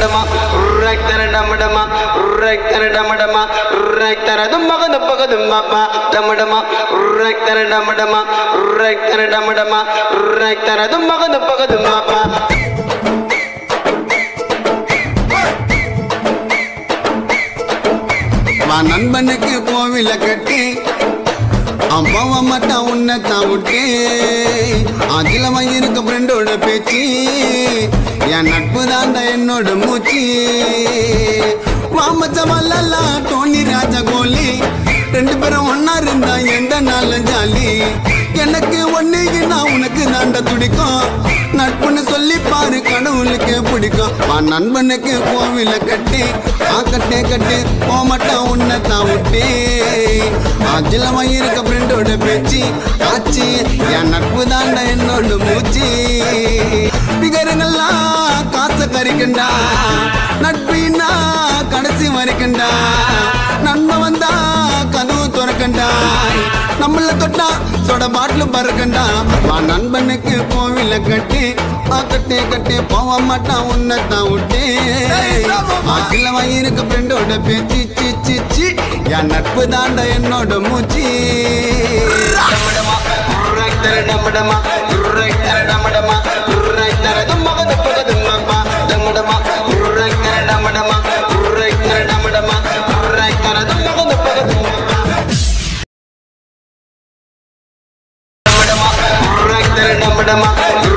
டமடமா ரக்தர டமடமா ரக்தர டமடமா ரக்தர தும்மக துப்பக தும்மப்பா டமடமா ரக்தர டமடமா ரக்தர டமடமா ரக்தர தும்மக துப்பக தும்மப்பா வா நண்பனுக்கு கோவில கட்டி அப்பாவா மட்டும் உன்னை தான் விட்டு அதிலமா இருக்க ஃப்ரெண்டோட பேச்சு என் நட்பு தாண்டா என்னோட மூச்சு மாமச்சமல்லா டோனி ராஜா கோலி ரெண்டு பேரும் ஒன்னா இருந்தா எந்த நாளும் ஜாலி எனக்கு ஒன்னுக்குன்னா உனக்கு தாண்ட துடிக்கும் நட்புன்னு சொல்லி பாரு கடவுளுக்கு பிடிக்கும் வா நண்பனுக்கு கோவில கட்டி ஆ கட்டே கட்டு போமட்டம் உன்னை தான் விட்டு அஜிலமா இருக்க ஃப்ரெண்டோட பேச்சு ஆச்சு என் நட்பு தாண்டா என்னோட மூச்சு பிகருங்கெல்லாம் காசை கறிக்கண்டா நட்பின்னா கடைசி வரைக்கண்டா நண்பன் வந்தா கதவு துறக்கண்டா நம்மள தொட்டா சொட பாட்டில் பறக்கண்டா வா நண்பனுக்கு கோவில கட்டி ஆ கட்டே கட்டே போக மாட்டான் உன்னை தான் விட்டு அதில் இருக்க ஃப்ரெண்டோட பேச்சு சி சி சி என் நட்பு தாண்டா என்னோட மூச்சு டமடமா ரக்தர டமடமா ரக்தர டமடமா ரக்தர தும்மக துப்பக தும்மப்பா டமடமா ரக்தர டமடமா ரக்தர டமடமா ரக்தர தும்மக துப்பக தும்மப்பா டமடமா ரக்தர டமடமா